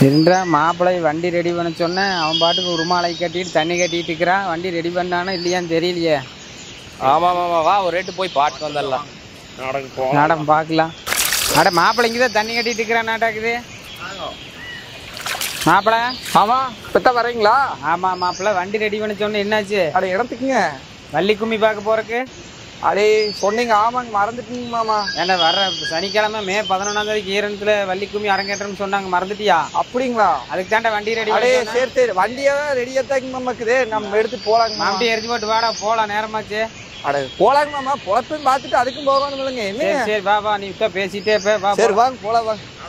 இருன்றா மாப்பிள்ளை வண்டி ரெடி பண்ண சொன்னேன் அவன் பாட்டுக்கு உருமாலை கட்டிட்டு தண்ணி கட்டிட்டு இருக்கிறான் வண்டி ரெடி பண்ணானோ இல்லையான்னு தெரியலையே ஆமா ஆமா வா ஒரு ரேட்டு போய் பாட்டு வந்துடலாம் நடக்கு போ நாடம் பார்க்கலாம் அட மாப்பிள்ளை இங்கே தான் தண்ணி கட்டிட்டு இருக்கிறான் நாட்டாக்குது மாப்பிள்ளை ஆமா இப்பதான் வரீங்களா ஆமாம் மாப்பிள்ளை வண்டி ரெடி பண்ண சொன்னேன் என்னாச்சு அட இடத்துக்குங்க வள்ளி கும்மி பார்க்க போறக்கு அடே சொன்னீங்க ஆமாங்க மறந்துட்டீங்க மாமா ஏன்டா வர்ற சனிக்கிழமை மே பதினொன்றாம் தேதி ஈரத்தில் வள்ளி கும்மி அரங்கேற்றம்னு சொன்னாங்க மறந்துட்டியா அப்படிங்களா அதுக்கு தாண்டா வண்டி ரெடி அடே பண்ணி சரி சரி வண்டியா ரெடியா தாங்க மாமா இருக்குது நம்ம எடுத்து போலாங்க மாமா மாம்பட்டி எரிஞ்சு போட்டு வாடா போகலாம் நேரமாச்சு அட போலாங்க மாமா பொழப்புன்னு பார்த்துட்டு அதுக்கும் போகணும் இல்லைங்க சரி என்னங்க சரி வா வா நீ இப்போ பேசிட்டே போ வா சரி வாங்க போலாம் வாங்க